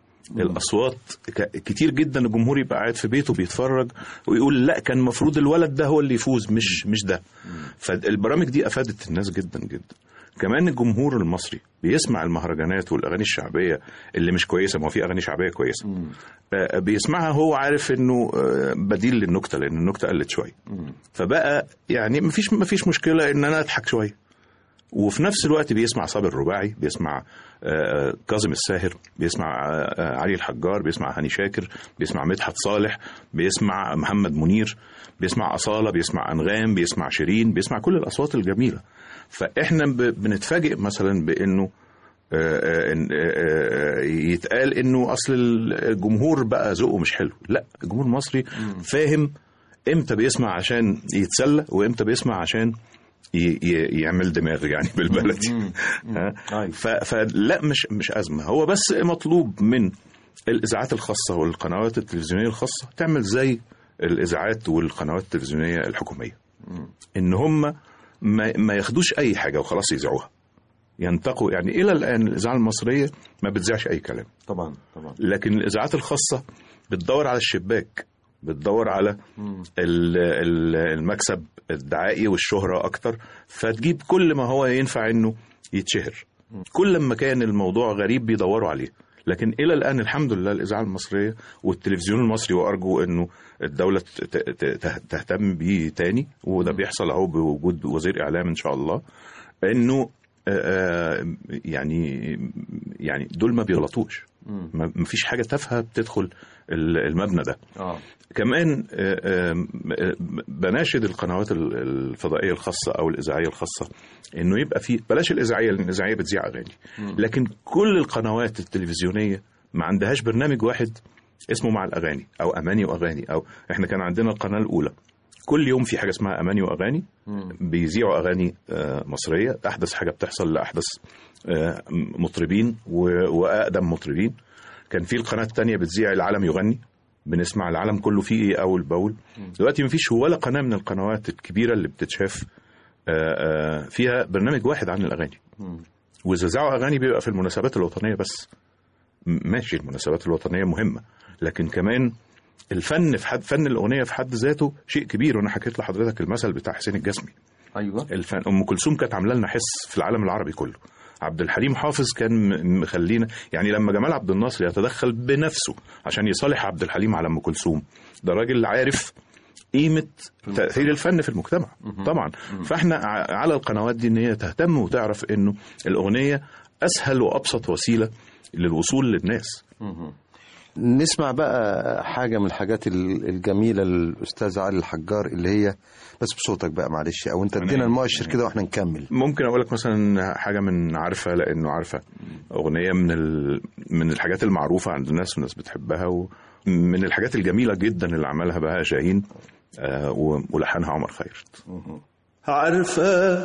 الاصوات ك- كتير جدا الجمهور يبقى قاعد في بيته بيتفرج ويقول لا كان المفروض الولد ده هو اللي يفوز مش مش ده فالبرامج دي افادت الناس جدا جدا كمان الجمهور المصري بيسمع المهرجانات والاغاني الشعبيه اللي مش كويسه ما هو في اغاني شعبيه كويسه آه، بيسمعها هو عارف انه آه، بديل للنكته لان النكته قلت شويه فبقى يعني مفيش مفيش مشكله ان انا اضحك شويه وفي نفس الوقت بيسمع صابر الرباعي بيسمع آه، كاظم الساهر بيسمع آه، آه، علي الحجار بيسمع هاني شاكر بيسمع مدحت صالح بيسمع محمد منير بيسمع أصالة بيسمع أنغام بيسمع شيرين بيسمع كل الأصوات الجميلة فإحنا ب- بنتفاجئ مثلا بأنه آه، آه، إن- آه، آه، يتقال انه اصل الجمهور بقى ذوقه مش حلو لا الجمهور المصري فاهم امتى بيسمع عشان يتسلى وامتى بيسمع عشان ي- ي- يعمل دماغ يعني بالبلدي ها؟ أيوة. ف- فلا مش مش ازمه هو بس مطلوب من الاذاعات الخاصه والقنوات التلفزيونيه الخاصه تعمل زي الاذاعات والقنوات التلفزيونيه الحكوميه ان هم ما, ما ياخدوش اي حاجه وخلاص يذيعوها ينتقوا يعني الى الان الاذاعه المصريه ما بتذيعش اي كلام طبعا طبعا لكن الاذاعات الخاصه بتدور على الشباك بتدور على ال- ال- المكسب الدعائي والشهرة أكتر فتجيب كل ما هو ينفع إنه يتشهر كل ما كان الموضوع غريب بيدوروا عليه لكن إلى الآن الحمد لله الإذاعة المصرية والتلفزيون المصري وأرجو إنه الدولة ت- ت- ت- تهتم بيه تاني وده بيحصل أهو بوجود وزير إعلام إن شاء الله إنه آه، آه، يعني يعني دول ما بيغلطوش ما ما فيش حاجة تافهة بتدخل ال- المبنى ده اه كمان آه، آه، آه، بناشد القنوات ال- الفضائيه الخاصه او الاذاعيه الخاصه انه يبقى في بلاش الاذاعيه لان الاذاعيه بتذيع اغاني لكن كل القنوات التلفزيونيه ما عندهاش برنامج واحد اسمه مع الاغاني او اماني واغاني او احنا كان عندنا القناه الاولى كل يوم في حاجه اسمها اماني واغاني بيذيعوا اغاني آه، مصريه احدث حاجه بتحصل لاحدث آه، مطربين و- واقدم مطربين كان في القناه الثانيه بتذيع العالم يغني بنسمع العالم كله فيه ايه اول باول دلوقتي مفيش ولا قناه من القنوات الكبيره اللي بتتشاف آه، آه، فيها برنامج واحد عن الاغاني واذا ذاعوا اغاني بيبقى في المناسبات الوطنيه بس م- ماشي المناسبات الوطنيه مهمه لكن كمان الفن في حد فن الاغنيه في حد ذاته شيء كبير وانا حكيت لحضرتك المثل بتاع حسين الجسمي ايوه الفن ام كلثوم كانت عامله لنا حس في العالم العربي كله عبد الحليم حافظ كان م- مخلينا يعني لما جمال عبد الناصر يتدخل بنفسه عشان يصالح عبد الحليم على ام كلثوم ده راجل عارف قيمه تاثير الفن في المجتمع طبعا فاحنا ع- على القنوات دي ان هي تهتم وتعرف انه الاغنيه اسهل وابسط وسيله للوصول للناس نسمع بقى حاجة من الحاجات ال- الجميلة للأستاذ علي الحجار اللي هي بس بصوتك بقى معلش أو أنت ادينا المؤشر كده وإحنا نكمل ممكن اقول لك مثلا حاجه من عارفه لانه عارفه اغنيه من ال... من الحاجات المعروفه عند الناس والناس بتحبها ومن الحاجات الجميله جدا اللي عملها بهاء شاهين آه، و- ولحنها عمر خيرت عارفة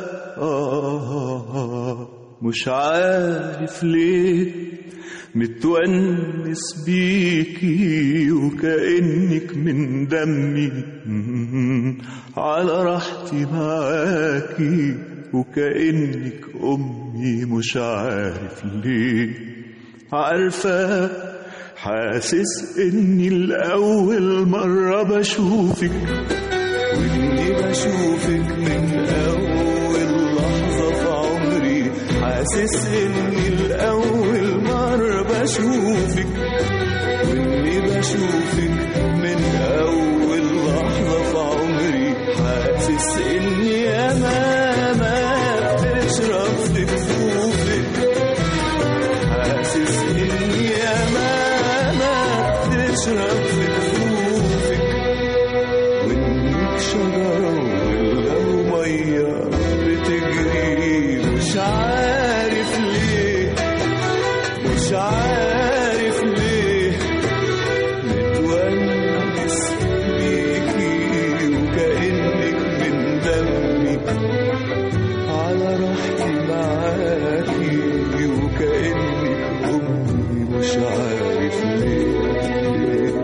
آه مش عارف ليه متونس بيكي وكأنك من دمي مم. على راحتي معاكي وكأنك أمي مش عارف ليه عارفة حاسس إني الأول مرة بشوفك وإني بشوفك من أول لحظة في عمري حاسس إني الأول مرة بشوفك وإني بشوفك من أول لحظة في عمري حاسس إني أمامك بتشرب في كفوفك حاسس إني أمامك بتشرب في كفوفك وإنك شجرة ولا مية بتجري مش عارف ليه مش عارف ليه متونس بيكي وكأنك من دمي على راحتي معاكي وكأنك أمي مش عارف ليه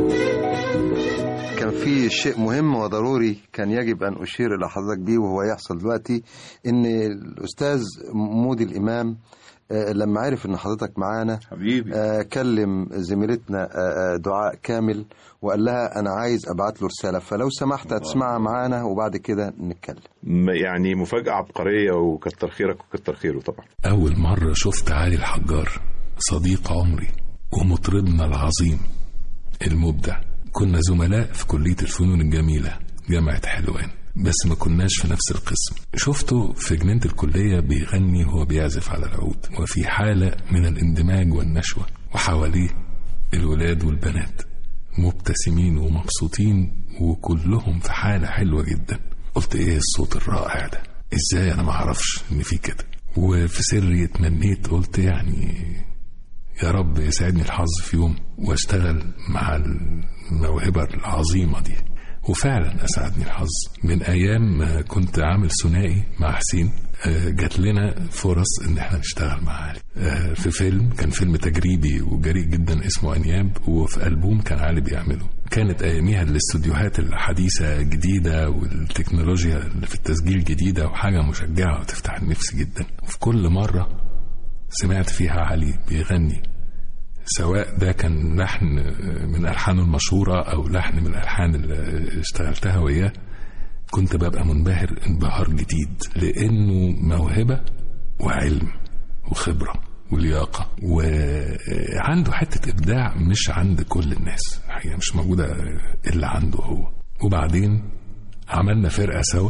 كان في شيء مهم وضروري كان يجب أن أشير إلى حضرتك بيه وهو يحصل دلوقتي إن الأستاذ مودي الإمام آه، لما عرف إن حضرتك معانا حبيبي آه، كلم زميلتنا آه، آه، دعاء كامل وقال لها أنا عايز أبعت له رسالة فلو سمحت هتسمعها معانا وبعد كده نتكلم م- يعني مفاجأة عبقرية وكتر خيرك وكتر خيره طبعا أول مرة شفت علي الحجار صديق عمري ومطربنا العظيم المبدع كنا زملاء في كلية الفنون الجميلة جامعة حلوان بس ما كناش في نفس القسم شفته في جنينة الكلية بيغني وهو بيعزف على العود وفي حالة من الاندماج والنشوة وحواليه الولاد والبنات مبتسمين ومبسوطين وكلهم في حالة حلوة جدا قلت ايه الصوت الرائع ده ازاي انا ما اعرفش ان في كده وفي سري اتمنيت قلت يعني يا رب يسعدني الحظ في يوم واشتغل مع الموهبة العظيمة دي وفعلا أسعدني الحظ من أيام ما كنت عامل ثنائي مع حسين آه، جات لنا فرص ان احنا نشتغل مع علي آه، في فيلم كان فيلم تجريبي وجريء جدا اسمه انياب وفي البوم كان علي بيعمله كانت اياميها الاستوديوهات الحديثه جديده والتكنولوجيا اللي في التسجيل جديده وحاجه مشجعه وتفتح النفس جدا وفي كل مره سمعت فيها علي بيغني سواء ده كان لحن من ألحانه المشهورة أو لحن من الألحان اللي اشتغلتها وياه كنت ببقى منبهر انبهار جديد لأنه موهبة وعلم وخبرة ولياقة وعنده حتة إبداع مش عند كل الناس هي مش موجودة إلا عنده هو وبعدين عملنا فرقة سوا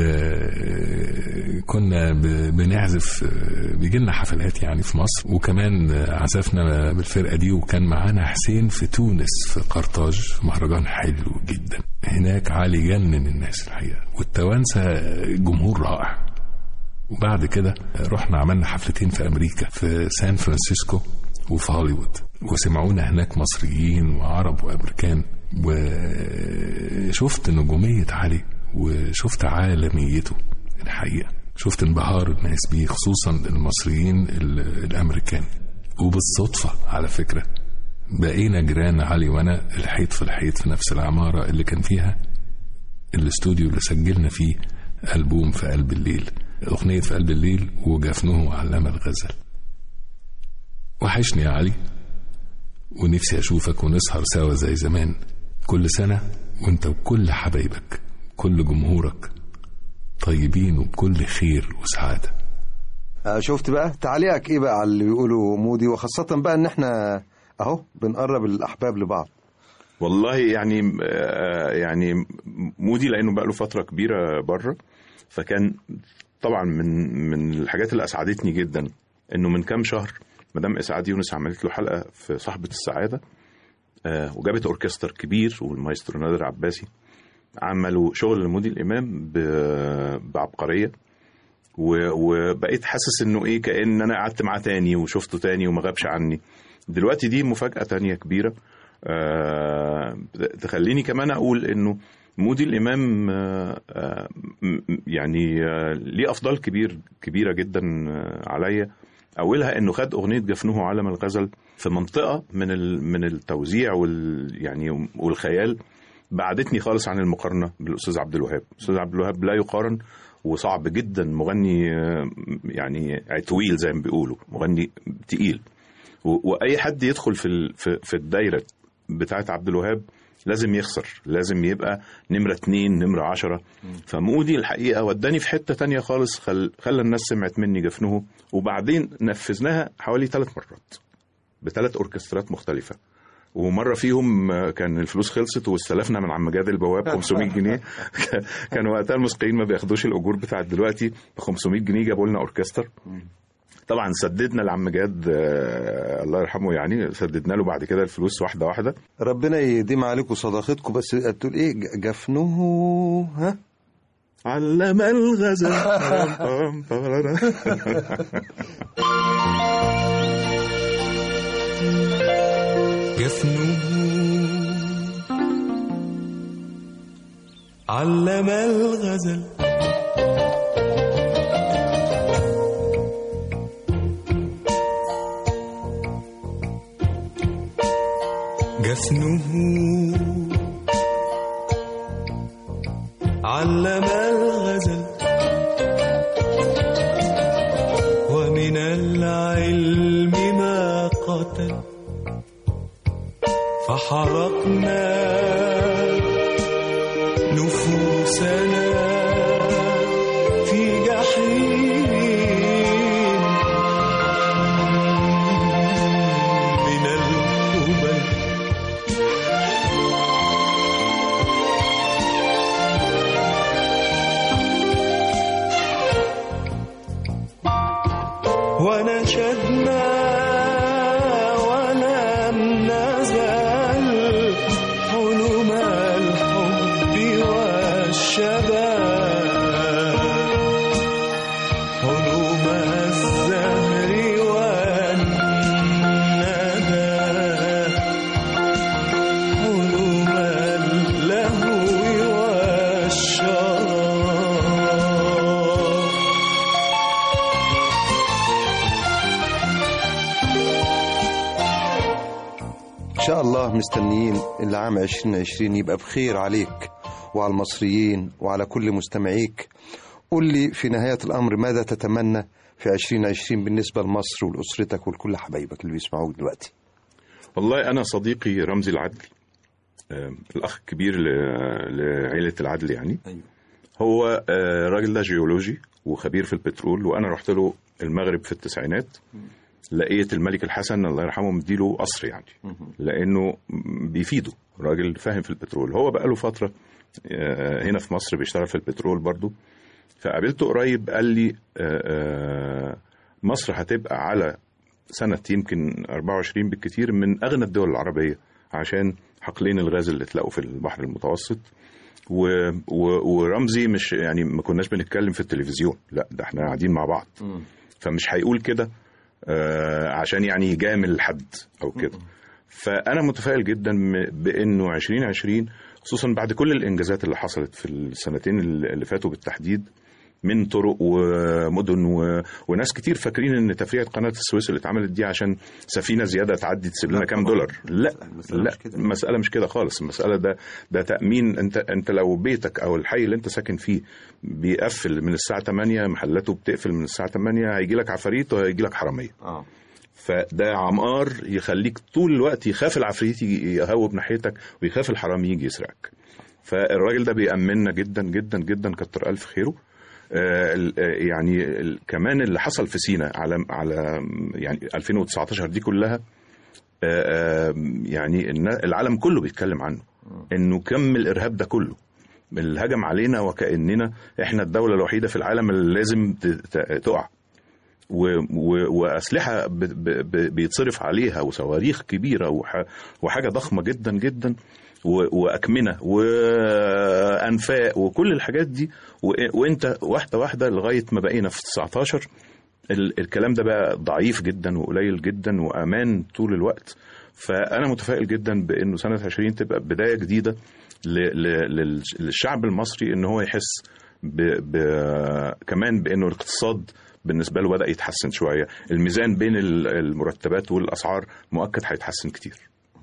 وكنا ب- بنعزف بيجي لنا حفلات يعني في مصر وكمان عزفنا بالفرقة دي وكان معانا حسين في تونس في قرطاج في مهرجان حلو جدا هناك علي جنن الناس الحقيقة والتوانسة جمهور رائع وبعد كده رحنا عملنا حفلتين في أمريكا في سان فرانسيسكو وفي هوليوود وسمعونا هناك مصريين وعرب وأمريكان وشفت نجومية علي وشفت عالميته الحقيقة شفت انبهار الناس بيه خصوصا المصريين ال- الأمريكان وبالصدفة على فكرة بقينا جيران علي وأنا الحيط في الحيط في نفس العمارة اللي كان فيها الاستوديو اللي سجلنا فيه ألبوم في قلب الليل أغنية في قلب الليل وجفنه علامة الغزل وحشني يا علي ونفسي أشوفك ونسهر سوا زي زمان كل سنة وانت وكل حبايبك كل جمهورك طيبين وبكل خير وسعادة آه، شفت بقى تعليقك ايه بقى على اللي بيقوله مودي وخاصة بقى ان احنا اهو بنقرب الاحباب لبعض والله يعني آه، يعني مودي لانه بقى له فتره كبيره بره فكان طبعا من من الحاجات اللي اسعدتني جدا انه من كام شهر مدام اسعاد يونس عملت له حلقه في صاحبه السعاده آه، وجابت اوركستر كبير والمايسترو نادر عباسي عملوا شغل مودي الامام ب- بعبقريه و- وبقيت حاسس انه ايه كان انا قعدت معاه تاني وشفته تاني وما غابش عني دلوقتي دي مفاجاه تانية كبيره آه، تخليني كمان اقول انه مودي الامام آه، آه، م- م- يعني آه، ليه افضال كبير كبيره جدا آه، عليا اولها انه خد اغنيه جفنه علم الغزل في منطقه من ال- من التوزيع وال يعني والخيال بعدتني خالص عن المقارنه بالاستاذ عبد الوهاب الاستاذ عبد الوهاب لا يقارن وصعب جدا مغني آه، يعني طويل زي ما بيقولوا مغني تقيل و- واي حد يدخل في ال- في في الدايره بتاعت عبد الوهاب لازم يخسر لازم يبقى نمرة اتنين نمرة عشرة فمودي الحقيقة وداني في حتة تانية خالص خل... خلى الناس سمعت مني جفنه وبعدين نفذناها حوالي ثلاث مرات بثلاث أوركسترات مختلفة ومرة فيهم آه، كان الفلوس خلصت واستلفنا من عم جاد البواب 500 جنيه كان وقتها الموسيقيين ما بياخدوش الأجور بتاعت دلوقتي ب 500 جنيه جابوا لنا أوركستر طبعا سددنا لعم جاد آه، الله يرحمه يعني سددنا له بعد كده الفلوس واحده واحده ربنا يديم عليكم صداقتكم بس تقول ايه ج- جفنه ها علم الغزل جفنه علم الغزل جفنه علم الغزل ومن العلم ما قتل فحرقنا نفوسنا في جحيم من الهبل ونشدنا ولم نزل حلم الحب والشباب حلم الزهر والندى حلم اللهو والشراب إن شاء الله مستنيين العام 2020 يبقى بخير عليك وعلى المصريين وعلى كل مستمعيك قل لي في نهاية الأمر ماذا تتمنى في 2020 بالنسبة لمصر ولأسرتك ولكل حبايبك اللي بيسمعوك دلوقتي والله أنا صديقي رمزي العدل آم، الأخ الكبير ل- لعيلة العدل يعني أيوة. هو آه، الراجل ده جيولوجي وخبير في البترول وأنا رحت له المغرب في التسعينات لقيت الملك الحسن الله يرحمه مديله قصر يعني لأنه بيفيده راجل فاهم في البترول هو بقاله فترة آه، هنا في مصر بيشتغل في البترول برضو فقابلته قريب قال لي آه، آه، مصر هتبقى على سنة يمكن 24 بالكثير من أغنى الدول العربية عشان حقلين الغاز اللي اتلاقوا في البحر المتوسط و... و... ورمزي مش يعني ما كناش بنتكلم في التلفزيون لا ده احنا قاعدين مع بعض فمش هيقول كده آه عشان يعني يجامل حد او كده فانا متفائل جدا م- بانه 2020 خصوصا بعد كل الانجازات اللي حصلت في السنتين اللي فاتوا بالتحديد من طرق ومدن و... وناس كتير فاكرين ان تفريعه قناه السويس اللي اتعملت دي عشان سفينه زياده تعدي تسيب لنا لا كام طبعاً. دولار لا المسألة لا مش كده. المساله مش كده خالص المساله ده ده تامين انت انت لو بيتك او الحي اللي انت ساكن فيه بيقفل من الساعه 8 محلاته بتقفل من الساعه 8 هيجي لك عفاريت وهيجي لك حراميه اه فده عمار يخليك طول الوقت يخاف العفريت يجي يهوب ناحيتك ويخاف الحرامي يجي يسرقك فالراجل ده بيأمننا جدا جدا جدا كتر ألف خيره آه، ال- آه، يعني ال- كمان اللي حصل في سينا على على يعني 2019 دي كلها آه، آه، يعني النا- العالم كله بيتكلم عنه انه كم الارهاب ده كله الهجم علينا وكاننا احنا الدوله الوحيده في العالم اللي لازم ت- ت- تقع و و واسلحه ب ب ب بيتصرف عليها وصواريخ كبيره وح وحاجه ضخمه جدا جدا و واكمنه وانفاق وكل الحاجات دي و وانت واحده واحده لغايه ما بقينا في 19 ال الكلام ده بقى ضعيف جدا وقليل جدا وامان طول الوقت فانا متفائل جدا بانه سنه 20 تبقى بدايه جديده ل ل لل- للشعب المصري ان هو يحس ب ب كمان بانه الاقتصاد بالنسبه له بدا يتحسن شويه الميزان بين ال- المرتبات والاسعار مؤكد هيتحسن كتير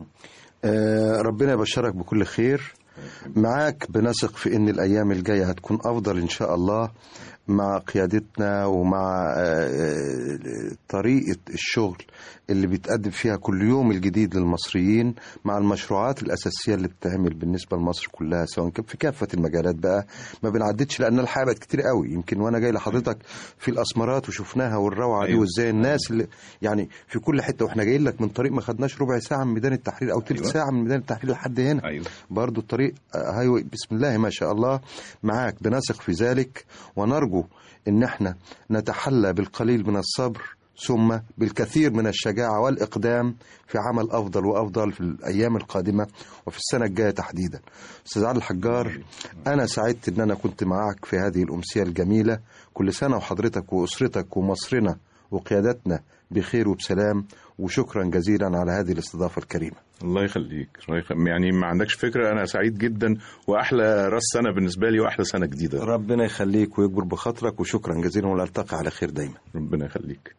آه، ربنا يبشرك بكل خير معاك بنثق في ان الايام الجايه هتكون افضل ان شاء الله مع قيادتنا ومع آه، آه، طريقه الشغل اللي بيتقدم فيها كل يوم الجديد للمصريين مع المشروعات الاساسيه اللي بتتعمل بالنسبه لمصر كلها سواء كان في كافه المجالات بقى ما بنعدتش لان الحياه بقت كتير قوي يمكن وانا جاي لحضرتك في الاسمرات وشفناها والروعه دي أيوة. وازاي الناس اللي يعني في كل حته واحنا جايين لك من طريق ما خدناش ربع ساعه من ميدان التحرير او تلت أيوة. ساعه من ميدان التحرير لحد هنا ايوه برضو الطريق آه، هايوي بسم الله ما شاء الله معاك بنثق في ذلك ونرجو ان احنا نتحلى بالقليل من الصبر ثم بالكثير من الشجاعة والإقدام في عمل أفضل وأفضل في الأيام القادمة وفي السنة الجاية تحديدا أستاذ علي الحجار أنا سعدت أن أنا كنت معك في هذه الأمسية الجميلة كل سنة وحضرتك وأسرتك ومصرنا وقيادتنا بخير وبسلام وشكرا جزيلا على هذه الاستضافة الكريمة الله يخليك الله يخليك. يعني ما عندكش فكره انا سعيد جدا واحلى راس سنه بالنسبه لي واحلى سنه جديده ربنا يخليك ويكبر بخاطرك وشكرا جزيلا ونلتقي على خير دايما ربنا يخليك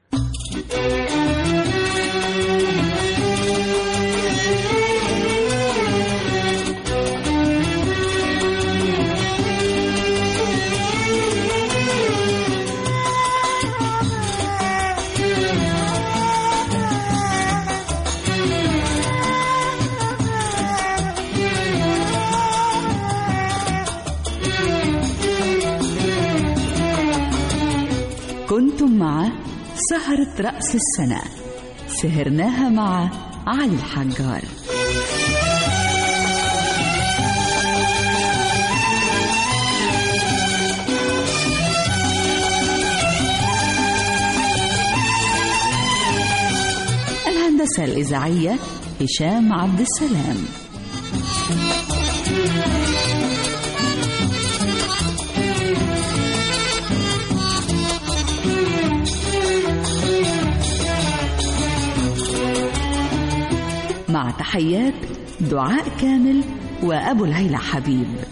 كنتم مع سهرة رأس السنة سهرناها مع علي الحجار الهندسة الإذاعية هشام عبد السلام مع تحيات دعاء كامل وأبو العيلة حبيب